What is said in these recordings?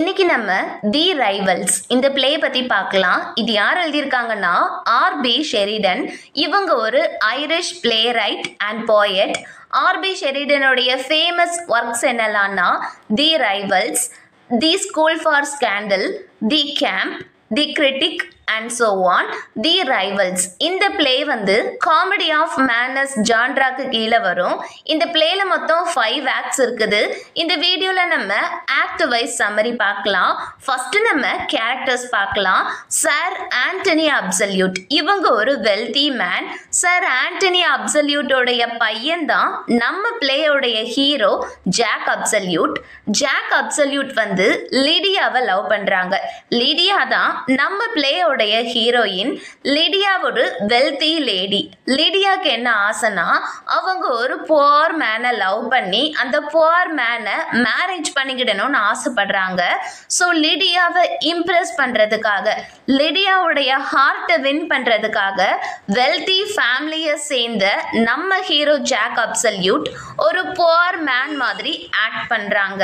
இன்னைக்கு நம்ம தி ரைவல்ஸ் இந்த பிளே பத்தி பார்க்கலாம் இது யார் எழுதியிருக்காங்கன்னா ஆர் பி ஷெரிடன் இவங்க ஒரு Irish playwright and poet R B ஷெரிடனுடைய ஃபேமஸ் ஒர்க்ஸ் என்னெல்லாம்னா the rivals the school for scandal the camp the critic and so on the rivals இந்த பிளே வந்து காமெடி ஆஃப் மேனஸ் ஜான்ராக்கு கீழே வரும் இந்த பிளேல மொத்தம் ஃபைவ் ஆக்ட்ஸ் இருக்குது இந்த வீடியோவில் நம்ம ஆக்ட் வைஸ் சம்மரி பார்க்கலாம் ஃபர்ஸ்ட் நம்ம கேரக்டர்ஸ் பார்க்கலாம் சார் ஆண்டனி அப்சல்யூட் இவங்க ஒரு வெல்தி மேன் சார் ஆண்டனி அப்சல்யூட்டோடைய பையன் தான் நம்ம பிளேயோடைய hero Jack Absolute Jack Absolute வந்து லிடியாவை லவ் பண்ணுறாங்க லிடியா தான் நம்ம பிளேயோடைய ஹீரோயின் லிடியா ஒரு வெல்தி லேடி லிடியாக்கு என்ன ஆசைனா அவங்க ஒரு புவர் மேனை லவ் பண்ணி அந்த புவர் மேனை மேரேஜ் பண்ணிக்கிடணும்னு ஆசைப்படுறாங்க ஸோ லிடியாவை இம்ப்ரெஸ் பண்ணுறதுக்காக லிடியாவுடைய ஹார்ட்டை வின் பண்ணுறதுக்காக வெல்தி ஃபேமிலியை சேர்ந்த நம்ம ஹீரோ ஜாக் அப்சல்யூட் ஒரு புவர் மேன் மாதிரி ஆக்ட் பண்ணுறாங்க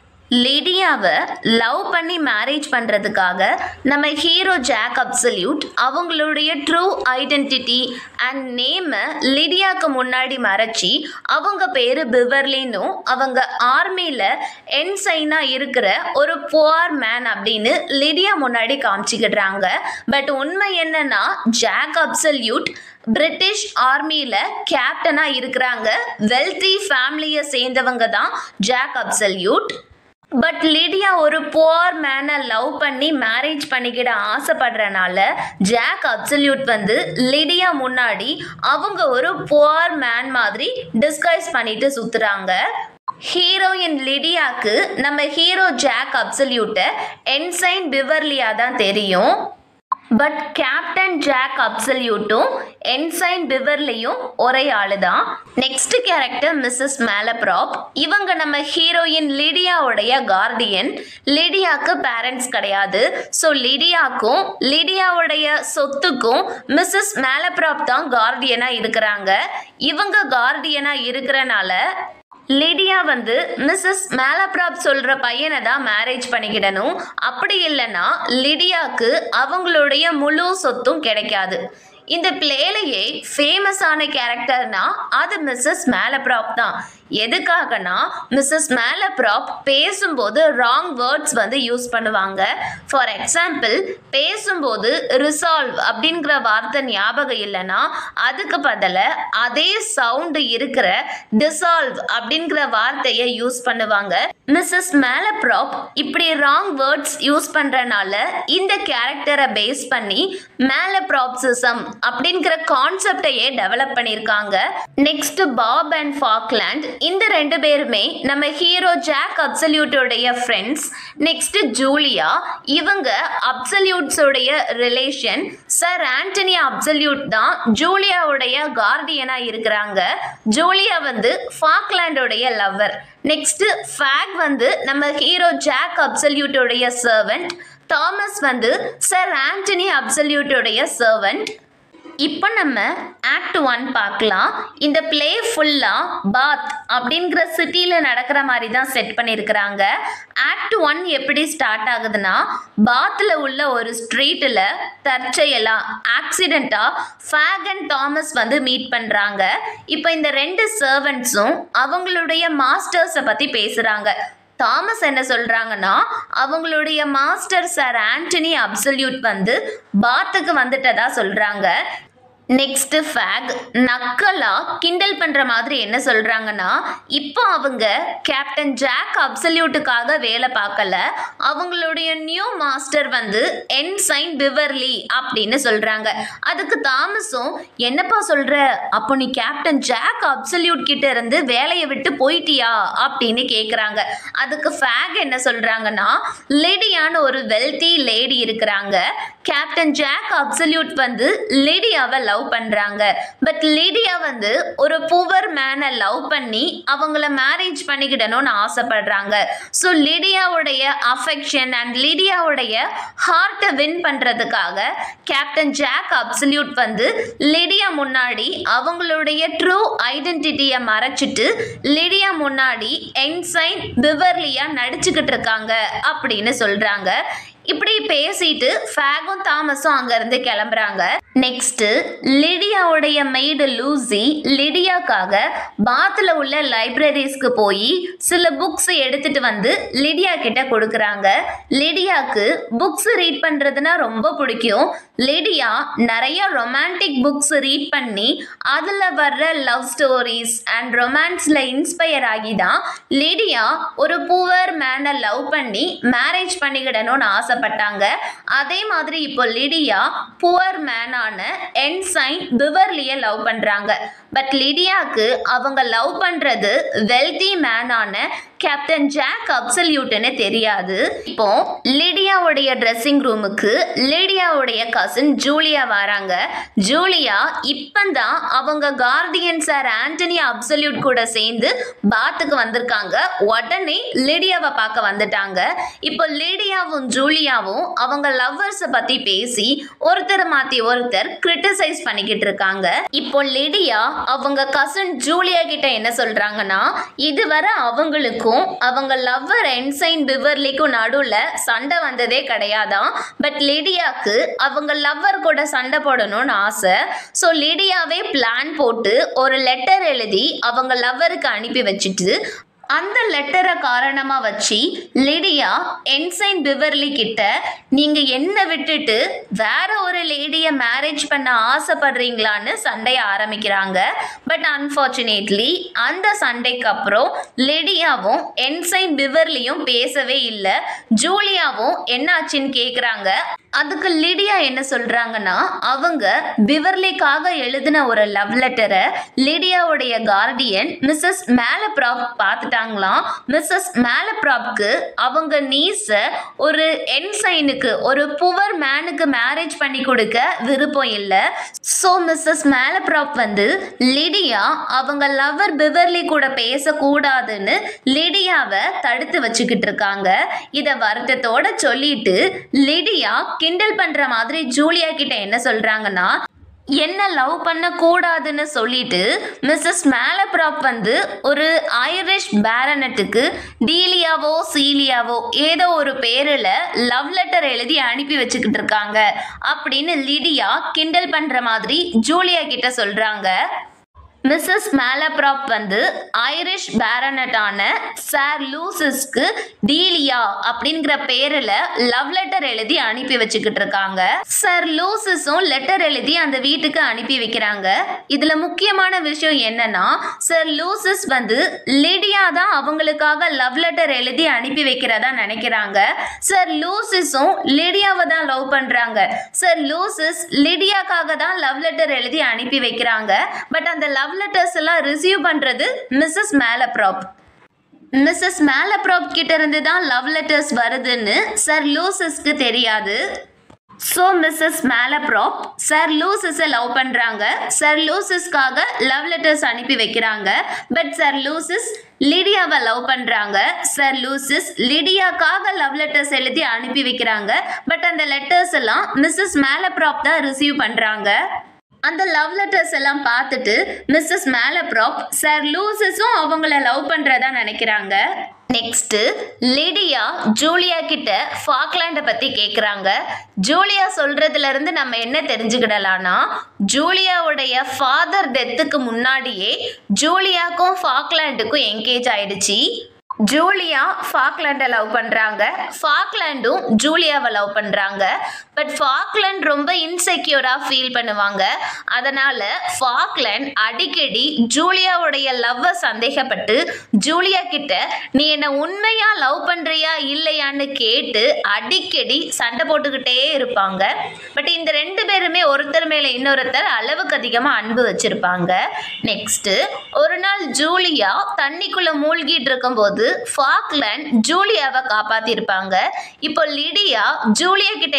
லிடியாவை லவ் பண்ணி மேரேஜ் பண்ணுறதுக்காக நம்ம ஹீரோ ஜாக் அப்சல்யூட் அவங்களுடைய ட்ரூ ஐடென்டிட்டி அண்ட் நேமை லிடியாவுக்கு முன்னாடி மறைச்சி அவங்க பேர் பிவர்லின்னும் அவங்க ஆர்மியில் என்சைனாக இருக்கிற ஒரு புவர் மேன் அப்படின்னு லிடியா முன்னாடி காமிச்சிக்கிடுறாங்க பட் உண்மை என்னன்னா ஜாக் அப்சல்யூட் பிரிட்டிஷ் ஆர்மியில் கேப்டனாக இருக்கிறாங்க வெல்தி ஃபேமிலியை சேர்ந்தவங்க தான் ஜாக் அப்சல்யூட் பட் லிடியா ஒரு புவர் மேனை லவ் பண்ணி மேரேஜ் பண்ணிக்கிட ஆசைப்படுறனால ஜாக் அப்சல்யூட் வந்து லிடியா முன்னாடி அவங்க ஒரு புவர் மேன் மாதிரி டிஸ்கைஸ் பண்ணிட்டு சுத்துறாங்க ஹீரோயின் லிடியாக்கு நம்ம ஹீரோ ஜாக் அப்சல்யூட்டை என்சைன் பிவர்லியா தான் தெரியும் பட் கேப்டன் ஜாக் அப்சல்யூட்டும் என்சைன் பிவர்லியும் ஒரே ஆளு தான் நெக்ஸ்ட் கேரக்டர் மிஸ்ஸஸ் மேலப்ராப் இவங்க நம்ம ஹீரோயின் லிடியாவுடைய கார்டியன் லிடியாக்கு பேரண்ட்ஸ் கிடையாது ஸோ லிடியாக்கும் லிடியாவுடைய சொத்துக்கும் மிஸ்ஸஸ் மேலப்ராப் தான் கார்டியனாக இருக்கிறாங்க இவங்க கார்டியனாக இருக்கிறனால லிடியா வந்து மிஸ்ஸஸ் மேலப்ராப் சொல்கிற பையனை தான் மேரேஜ் பண்ணிக்கிடணும் அப்படி இல்லைன்னா லிடியாக்கு அவங்களுடைய முழு சொத்தும் கிடைக்காது இந்த பிளேலையே ஃபேமஸான கேரக்டர்னா அது மிஸ்ஸஸ் மேலப்ராப் தான் எதுக்காகனா மிஸ்ஸஸ் மேலப்ராப் பேசும்போது ராங் வேர்ட்ஸ் வந்து யூஸ் பண்ணுவாங்க ஃபார் எக்ஸாம்பிள் பேசும்போது ரிசால்வ் அப்படிங்கிற வார்த்தை ஞாபகம் இல்லைன்னா அதுக்கு பதிலாக அதே சவுண்டு இருக்கிற டிசால்வ் அப்படிங்கிற வார்த்தையை யூஸ் பண்ணுவாங்க மிஸ்ஸஸ் மேலப்ராப் இப்படி ராங் வேர்ட்ஸ் யூஸ் பண்ணுறனால இந்த கேரக்டரை பேஸ் பண்ணி மேலப்ராப்சிசம் அப்படிங்கிற கான்செப்டையே டெவலப் பண்ணியிருக்காங்க நெக்ஸ்ட் பாப் அண்ட் ஃபாக்லேண்ட் இந்த ரெண்டு பேருமே நம்ம ஹீரோ ஜாக் அப்சல்யூட்டோடைய ஃப்ரெண்ட்ஸ் நெக்ஸ்ட் ஜூலியா இவங்க அப்சல்யூட்ஸோடைய ரிலேஷன் சார் ஆண்டனி அப்சல்யூட் தான் ஜூலியாவுடைய கார்டியனாக இருக்கிறாங்க ஜூலியா வந்து ஃபாக்லேண்டோடைய லவ்வர் நெக்ஸ்ட் ஃபேக் வந்து நம்ம ஹீரோ ஜாக் அப்சல்யூட்டோடைய சர்வெண்ட் தாமஸ் வந்து சார் ஆண்டனி அப்சல்யூட்டோடைய சர்வெண்ட் இப்போ நம்ம ஆக்ட் ஒன் பார்க்கலாம் இந்த பிளே ஃபுல்லாக பாத் அப்படிங்கிற சிட்டியில் நடக்கிற மாதிரி தான் செட் பண்ணியிருக்கிறாங்க ஆக்ட் ஒன் எப்படி ஸ்டார்ட் ஆகுதுன்னா பாத்தில் உள்ள ஒரு ஸ்ட்ரீட்டில் தற்செயலாக ஆக்சிடெண்ட்டாக ஃபேக் அண்ட் தாமஸ் வந்து மீட் பண்ணுறாங்க இப்போ இந்த ரெண்டு சர்வன்ட்ஸும் அவங்களுடைய மாஸ்டர்ஸை பற்றி பேசுகிறாங்க தாமஸ் என்ன சொல்கிறாங்கன்னா அவங்களுடைய மாஸ்டர் சார் ஆண்டனி அப்சல்யூட் வந்து பாத்துக்கு வந்துட்டதா சொல்கிறாங்க நெக்ஸ்ட்டு ஃபேக் நக்கலா கிண்டல் பண்ணுற மாதிரி என்ன சொல்கிறாங்கன்னா இப்போ அவங்க கேப்டன் ஜாக் அப்சல்யூட்டுக்காக வேலை பார்க்கல அவங்களுடைய நியூ மாஸ்டர் வந்து என்சைன் பிவர்லி அப்படின்னு சொல்கிறாங்க அதுக்கு தாமஸும் என்னப்பா சொல்கிற அப்போ நீ கேப்டன் ஜாக் அப்சல்யூட் கிட்ட இருந்து வேலையை விட்டு போயிட்டியா அப்படின்னு கேட்குறாங்க அதுக்கு ஃபேக் என்ன சொல்கிறாங்கன்னா லேடியான ஒரு வெல்தி லேடி இருக்கிறாங்க கேப்டன் ஜாக் அப்சல்யூட் வந்து லேடியாவை லவ் லவ் பண்றாங்க பட் லிடியா வந்து ஒரு புவர் மேனை லவ் பண்ணி அவங்கள மேரேஜ் பண்ணிக்கிடணும்னு ஆசைப்படுறாங்க ஸோ லிடியாவுடைய அஃபெக்ஷன் அண்ட் லிடியாவுடைய ஹார்ட்டை வின் பண்றதுக்காக கேப்டன் ஜாக் அப்சல்யூட் வந்து லிடியா முன்னாடி அவங்களுடைய ட்ரூ ஐடென்டிட்டியை மறைச்சிட்டு லிடியா முன்னாடி என்சைன் பிவர்லியா நடிச்சுக்கிட்டு இருக்காங்க அப்படின்னு சொல்றாங்க இப்படி பேசிட்டு ஃபேகும் தாமஸும் அங்கேருந்து கிளம்புறாங்க நெக்ஸ்ட்டு லிடியாவுடைய மெய்டு லூசி லிடியாக்காக பாத்தில் உள்ள லைப்ரரிஸ்க்கு போய் சில புக்ஸ் எடுத்துட்டு வந்து லிடியா கிட்ட கொடுக்குறாங்க லிடியாக்கு புக்ஸ் ரீட் பண்ணுறதுனா ரொம்ப பிடிக்கும் லிடியா நிறைய ரொமான்டிக் புக்ஸ் ரீட் பண்ணி அதில் வர்ற லவ் ஸ்டோரிஸ் அண்ட் ரொமான்ஸில் இன்ஸ்பயர் ஆகி தான் லிடியா ஒரு புவர் மேனை லவ் பண்ணி மேரேஜ் பண்ணிக்கிடணும்னு ஆசைப்பட்டாங்க அதே மாதிரி இப்போ லிடியா புவர் மேனான என்சைன் பிவர்லியை லவ் பண்ணுறாங்க பட் லிடியாக்கு அவங்க லவ் பண்ணுறது வெல்தி மேனான கேப்டன் ஜாக் அப்சல்யூட்னு தெரியாது இப்போ லிடியாவுடைய ட்ரெஸ்ஸிங் ரூமுக்கு லிடியாவுடைய கசின் ஜூலியா வராங்க ஜூலியா இப்பந்தான் அவங்க கார்டியன் சார் ஆண்டனி அப்சல்யூட் கூட சேர்ந்து பாத்துக்கு வந்திருக்காங்க உடனே லிடியாவை பார்க்க வந்துட்டாங்க இப்போ லிடியாவும் ஜூலியாவும் அவங்க லவ்வர்ஸை பத்தி பேசி ஒருத்தர் மாத்தி ஒருத்தர் கிரிட்டிசைஸ் பண்ணிக்கிட்டு இருக்காங்க இப்போ லிடியா அவங்க கசின் ஜூலியா கிட்ட என்ன சொல்றாங்கன்னா இதுவரை அவங்களுக்கும் அவங்க லவ்வர் என்சைன் பிவர்லிக்கும் நடுவுல சண்டை வந்ததே கிடையாதாம் பட் லிடியாக்கு அவங்க லவ்வர் கூட சண்டை போடணும்னு ஆசை ஸோ லிடியாவே பிளான் போட்டு ஒரு லெட்டர் எழுதி அவங்க லவ்வருக்கு அனுப்பி வச்சுட்டு அந்த லெட்டரை காரணமாக வச்சு லிடியா என்சைன் பிவர்லி கிட்ட நீங்கள் என்ன விட்டுட்டு வேற ஒரு லேடியை மேரேஜ் பண்ண ஆசைப்படுறீங்களான்னு சண்டைய ஆரம்பிக்கிறாங்க பட் அன்ஃபார்ச்சுனேட்லி அந்த சண்டைக்கு அப்புறம் லிடியாவும் என்சைன் பிவர்லியும் பேசவே இல்லை ஜூலியாவும் என்னாச்சுன்னு கேட்குறாங்க அதுக்கு லிடியா என்ன சொல்றாங்கன்னா அவங்க பிவர்லிக்காக எழுதின ஒரு லவ் லெட்டரை லிடியாவுடைய கார்டியன் மிஸ்ஸஸ் மேலப்ராப் பார்த்துட்டாங்களாம் மிஸ்ஸஸ் மேலப்ராப்க்கு அவங்க நீஸை ஒரு என்சைனுக்கு ஒரு புவர் மேனுக்கு மேரேஜ் பண்ணி கொடுக்க விருப்பம் இல்லை ஸோ மிஸ்ஸஸ் மேலப்ராப் வந்து லிடியா அவங்க லவர் பிவர்லி கூட பேசக்கூடாதுன்னு லிடியாவை தடுத்து வச்சுக்கிட்டு இருக்காங்க இதை வருத்தத்தோட சொல்லிட்டு லிடியா கிண்டல் பண்ற மாதிரி ஜூலியா கிட்ட என்ன சொல்றாங்கன்னா என்ன லவ் பண்ண கூடாதுன்னு சொல்லிட்டு மிஸ்ஸஸ் மேலப்ராப் வந்து ஒரு ஐரிஷ் பேரனட்டுக்கு டீலியாவோ சீலியாவோ ஏதோ ஒரு பேரில் லவ் லெட்டர் எழுதி அனுப்பி வச்சுக்கிட்டு இருக்காங்க அப்படின்னு லிடியா கிண்டல் பண்ற மாதிரி ஜூலியா கிட்ட சொல்றாங்க மிஸ்ஸஸ் மேலப்ராப் வந்து ஐரிஷ் பேரனட்டான சார் லூசிஸ்க்கு டீலியா அப்படிங்கிற பேரில் லவ் லெட்டர் எழுதி அனுப்பி வச்சுக்கிட்டு இருக்காங்க சார் லூசிஸும் லெட்டர் எழுதி அந்த வீட்டுக்கு அனுப்பி வைக்கிறாங்க இதில் முக்கியமான விஷயம் என்னன்னா சார் லூசிஸ் வந்து லிடியா தான் அவங்களுக்காக லவ் லெட்டர் எழுதி அனுப்பி வைக்கிறதா நினைக்கிறாங்க சார் லூசிஸும் லிடியாவை தான் லவ் பண்ணுறாங்க சார் லூசிஸ் லிடியாக்காக தான் லவ் லெட்டர் எழுதி அனுப்பி வைக்கிறாங்க பட் அந்த லவ் லெட்டர்ஸ் எல்லாம் ரிசீவ் பண்ணுறது மிஸ்ஸஸ் மேலப்ராப் மிஸ்ஸஸ் மேலப்ராப் கிட்ட இருந்து தான் லவ் லெட்டர்ஸ் வருதுன்னு சார் லூசிஸ்க்கு தெரியாது ஸோ மிஸ்ஸஸ் மேலப்ராப் சார் லூசிஸை லவ் பண்ணுறாங்க சார் லூசிஸ்க்காக லவ் லெட்டர்ஸ் அனுப்பி வைக்கிறாங்க பட் சார் லூசிஸ் லிடியாவை லவ் பண்ணுறாங்க சார் லூசிஸ் லிடியாக்காக லவ் லெட்டர்ஸ் எழுதி அனுப்பி வைக்கிறாங்க பட் அந்த லெட்டர்ஸ் எல்லாம் மிஸ்ஸஸ் மேலப்ராப் தான் ரிசீவ் பண்ணுறாங்க அந்த லவ் லெட்டர்ஸ் எல்லாம் பார்த்துட்டு மிஸ்ஸஸ் மேலப்ராப் சார் லூசிஸும் அவங்கள லவ் பண்ணுறதா நினைக்கிறாங்க நெக்ஸ்ட்டு லிடியா ஜூலியா கிட்ட ஃபாக்லாண்டை பற்றி கேட்குறாங்க ஜூலியா சொல்கிறதுல இருந்து நம்ம என்ன தெரிஞ்சுக்கிடலாம்னா ஜூலியாவுடைய ஃபாதர் டெத்துக்கு முன்னாடியே ஜூலியாக்கும் ஃபாக்லாண்டுக்கும் என்கேஜ் ஆயிடுச்சு ஜூலியா ஃபாக்லாண்டை லவ் பண்ணுறாங்க ஃபாக்லாண்டும் ஜூலியாவை லவ் பண்ணுறாங்க பட் ஃபாக்லாண்ட் ரொம்ப இன்செக்யூராக ஃபீல் பண்ணுவாங்க அதனால் ஃபாக்லாண்ட் அடிக்கடி ஜூலியாவுடைய லவ்வை சந்தேகப்பட்டு ஜூலியா கிட்ட நீ என்னை உண்மையாக லவ் பண்ணுறியா இல்லையான்னு கேட்டு அடிக்கடி சண்டை போட்டுக்கிட்டே இருப்பாங்க பட் இந்த ரெண்டு பேருமே ஒருத்தர் மேலே இன்னொருத்தர் அளவுக்கு அதிகமாக அன்பு வச்சுருப்பாங்க நெக்ஸ்ட்டு ஒரு நாள் ஜூலியா தண்ணிக்குள்ளே மூழ்கிட்டு இருக்கும்போது ஃபாக்லாண்ட் ஜூலியாவை காப்பாத்திருப்பாங்க இப்போ லிடியா ஜூலியா கிட்ட என்ன கேட்குறாங்க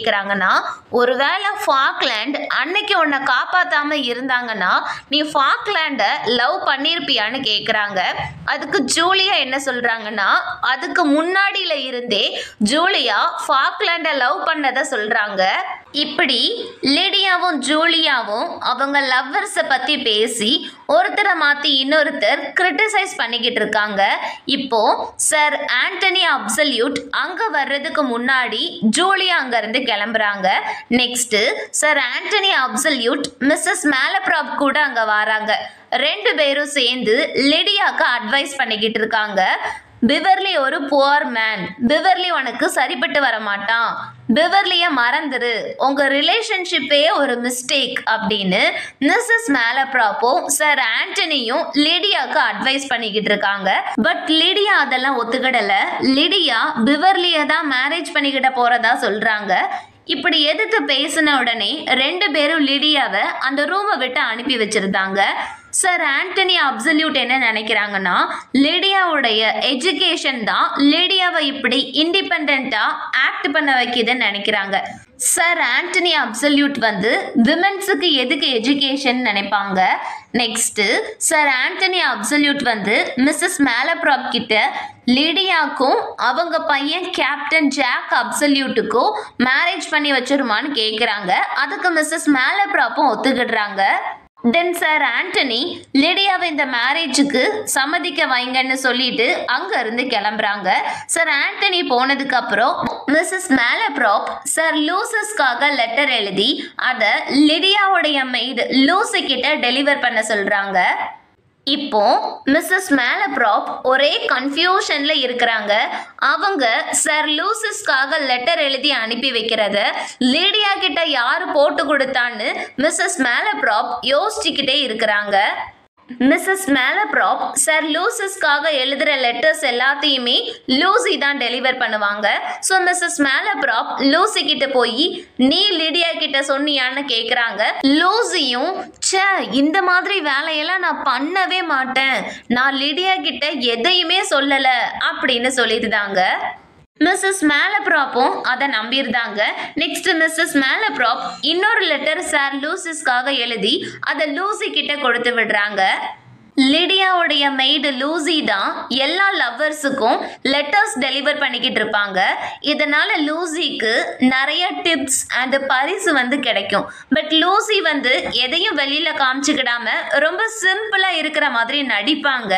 கேட்குறாங்கன்னா ஒருவேளை ஃபாக்லேண்ட் அன்னைக்கு உன்னை காப்பாத்தாம இருந்தாங்கன்னா நீ ஃபாக்லேண்டை லவ் பண்ணியிருப்பியான்னு கேட்குறாங்க அதுக்கு ஜூலியா என்ன சொல்றாங்கன்னா அதுக்கு முன்னாடியில இருந்தே ஜூலியா ஃபாக்லேண்டை லவ் பண்ணதை சொல்றாங்க இப்படி லிடியாவும் ஜூலியாவும் அவங்க லவ்வர்ஸை பத்தி பேசி ஒருத்தரை மாத்தி இன்னொருத்தர் கிரிட்டிசைஸ் பண்ணிக்கிட்டு இருக்காங்க இப்போ சார் ஆண்டனி அப்சல்யூட் அங்க வர்றதுக்கு முன்னாடி ஜூலியா அங்க இருந்து கிளம்புறாங்க next Sir Anthony Absolute Mrs Malaprop கூட அங்க வராங்க ரெண்டு பேரும் சேர்ந்து லிடியாக்கு அட்வைஸ் பண்ணிக்கிட்டு இருக்காங்க பிவர்லி ஒரு புவர் மேன் பிவர்லி உனக்கு சரிப்பட்டு வர மாட்டான் பிவர்லிய மறந்துரு உங்க ரிலேஷன்ஷிப்பே ஒரு மிஸ்டேக் அப்படின்னு மிஸ்ஸஸ் மேலப்ராப்பும் சார் ஆண்டனியும் லிடியாக்கு அட்வைஸ் பண்ணிக்கிட்டு இருக்காங்க பட் லிடியா அதெல்லாம் ஒத்துக்கிடல லிடியா பிவர்லிய தான் மேரேஜ் பண்ணிக்கிட்ட போறதா சொல்றாங்க இப்படி எதிர்த்து பேசின உடனே ரெண்டு பேரும் லிடியாவை அந்த ரூமை விட்டு அனுப்பி வச்சிருந்தாங்க சார் ஆண்டனி அப்சல்யூட் என்ன நினைக்கிறாங்கன்னா லிடியாவுடைய எஜுகேஷன் தான் லிடியாவை இப்படி இண்டிபெண்ட்டாக ஆக்ட் பண்ண வைக்குதுன்னு நினைக்கிறாங்க சார் ஆண்டனி அப்சல்யூட் வந்து விமென்ஸுக்கு எதுக்கு எஜுகேஷன் நினைப்பாங்க நெக்ஸ்ட்டு சார் ஆண்டனி அப்சல்யூட் வந்து மிஸ்ஸஸ் மேலப்ராப் கிட்ட லிடியாக்கும் அவங்க பையன் கேப்டன் ஜாக் அப்சல்யூட்டுக்கும் மேரேஜ் பண்ணி வச்சிருமான்னு கேட்குறாங்க அதுக்கு மிஸ்ஸஸ் மேலப்ராப்பும் ஒத்துக்கிடுறாங்க தென் சார் ஆண்டனி லிடியாவை இந்த மேரேஜுக்கு சம்மதிக்க வைங்கன்னு சொல்லிட்டு அங்க இருந்து கிளம்புறாங்க சார் ஆண்டனி போனதுக்கு அப்புறம் மிஸ்ஸஸ் மேலப்ராப் சார் லூசஸ்க்காக லெட்டர் எழுதி அதை லிடியாவுடைய மெய்டு லூசி கிட்ட டெலிவர் பண்ண சொல்றாங்க இப்போ மிஸ்ஸஸ் மேலப்ராப் ஒரே கன்ஃபியூஷன்ல இருக்கிறாங்க அவங்க சார் லூசிஸ்க்காக லெட்டர் எழுதி அனுப்பி வைக்கிறத லேடியா கிட்ட யாரு போட்டு கொடுத்தான்னு மிஸ்ஸஸ் மேலப்ராப் யோசிச்சுக்கிட்டே இருக்கிறாங்க மிஸ்ஸஸ் மேலப்ராப் சார் லூசிஸ்க்காக எழுதுகிற லெட்டர்ஸ் எல்லாத்தையுமே லூசி தான் டெலிவர் பண்ணுவாங்க ஸோ மிஸ்ஸஸ் மேலப்ராப் லூசி கிட்ட போய் நீ லிடியா கிட்ட சொன்னியான்னு கேட்குறாங்க லூசியும் ச்சே இந்த மாதிரி வேலையெல்லாம் நான் பண்ணவே மாட்டேன் நான் லிடியா கிட்ட எதையுமே சொல்லலை அப்படின்னு சொல்லியிருந்தாங்க மிஸ்ஸஸ் மேலப்ராப்பும் அதை நம்பியிருந்தாங்க நெக்ஸ்ட் மிஸ்ஸஸ் மேலப்ராப் இன்னொரு லெட்டர் சார் லூசிஸ்க்காக எழுதி அதை லூசி கிட்ட கொடுத்து விடுறாங்க லிடியாவுடைய மெய்டு லூசி தான் எல்லா லவ்வர்ஸுக்கும் லெட்டர்ஸ் டெலிவர் பண்ணிக்கிட்டு இருப்பாங்க இதனால லூசிக்கு நிறைய டிப்ஸ் அண்ட் பரிசு வந்து கிடைக்கும் பட் லூசி வந்து எதையும் வெளியில காமிச்சுக்கிடாம ரொம்ப சிம்பிளா இருக்கிற மாதிரி நடிப்பாங்க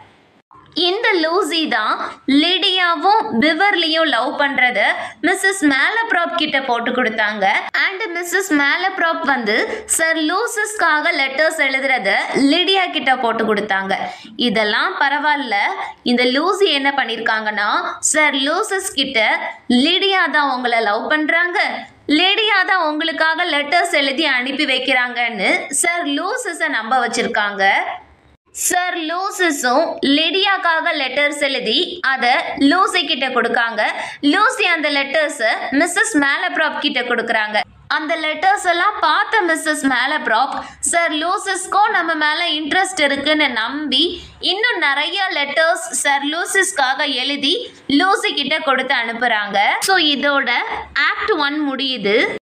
இந்த லூசி தான் லிடியாவும் பிவர்லியும் லவ் பண்றத மிஸ்ஸஸ் மேலப்ராப் கிட்ட போட்டு கொடுத்தாங்க அண்ட் மிஸ்ஸஸ் மேலப்ராப் வந்து சார் லூசஸ்க்காக லெட்டர்ஸ் எழுதுறத லிடியா கிட்ட போட்டு கொடுத்தாங்க இதெல்லாம் பரவாயில்ல இந்த லூசி என்ன பண்ணிருக்காங்கன்னா சார் லூசஸ் கிட்ட லிடியா தான் உங்களை லவ் பண்றாங்க லேடியா தான் உங்களுக்காக லெட்டர்ஸ் எழுதி அனுப்பி வைக்கிறாங்கன்னு சார் லூசஸை நம்ப வச்சிருக்காங்க சார் லூசிஸும் லிடியாக்காக லெட்டர்ஸ் எழுதி அதை லூசி கிட்ட கொடுக்காங்க லூசி அந்த லெட்டர்ஸை மிஸ்ஸஸ் மேலப்ராப் கிட்ட கொடுக்குறாங்க அந்த லெட்டர்ஸ் எல்லாம் பார்த்த மிஸ்ஸஸ் மேலப்ராப் சார் லூசிஸ்க்கும் நம்ம மேலே இன்ட்ரெஸ்ட் இருக்குன்னு நம்பி இன்னும் நிறைய லெட்டர்ஸ் சார் லூசிஸ்க்காக எழுதி லூசி கிட்ட கொடுத்து அனுப்புகிறாங்க ஸோ இதோட ஆக்ட் ஒன் முடியுது